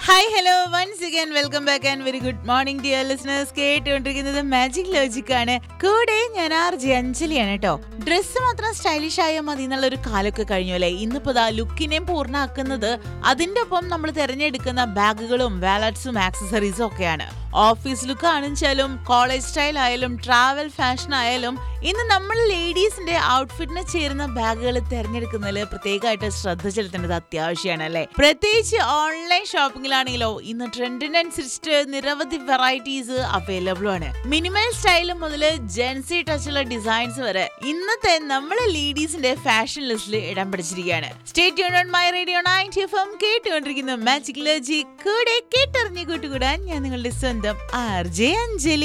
hi hello once again welcome back and very good morning dear listeners കേട്ടുകൊണ്ടിരിക്കുന്നത് magic logic ആണ് കൂടെ ഞാൻ R J അഞ്ജലിയാണ് കേട്ടോ dress മാത്രം സ്റ്റൈലിഷ് ആയാൽ മതി എന്നുള്ള ഒരു കാലമൊക്കെ കഴിഞ്ഞു അല്ലേ ഇന്നിപ്പോ ദാ ലുക്കിനെയും പൂർണ്ണമാക്കുന്നത് അതിന്റെ ഒപ്പം നമ്മൾ തിരഞ്ഞെടുക്കുന്ന ബാഗുകളും വാലറ്റ്സും ആക്സസറീസും ഒക്കെയാണ് ഓഫീസ് ലുക്ക് ആണെച്ചാലും കോളേജ് സ്റ്റൈൽ ആയാലും ട്രാവൽ ഫാഷൻ ആയാലും ഇന്ന് നമ്മൾ ലേഡീസിന്റെ ഔട്ട്ഫിറ്റിന് ചേരുന്ന ബാഗുകൾ തിരഞ്ഞെടുക്കുന്നതിൽ പ്രത്യേകമായിട്ട് ശ്രദ്ധ ചെലുത്തേണ്ടത് അത്യാവശ്യമാണ് അല്ലേ പ്രത്യേകിച്ച് ഓൺലൈൻ ഷോപ്പിംഗിലാണെങ്കിലോ ഇന്ന് ട്രെൻഡിനനുസരിച്ചിട്ട് നിരവധി വെറൈറ്റീസ് അവൈലബിൾ ആണ് മിനിമൽ സ്റ്റൈൽ മുതൽ ജെൻസി ടച്ചുള്ള ഡിസൈൻസ് വരെ ഇന്നത്തെ നമ്മളെ ലേഡീസിന്റെ ഫാഷൻ ലിസ്റ്റിൽ ഇടം പിടിച്ചിരിക്കുകയാണ് stay on my radio ninety FM എം കേട്ടുകൊണ്ടിരിക്കുന്ന മാജിക് ലോജി കൂടെ കേട്ടറിഞ്ഞു കൂട്ടുകൂടാൻ ഞാൻ നിങ്ങളുടെ സ്വന്തം ആർ ജെ അഞ്ജലി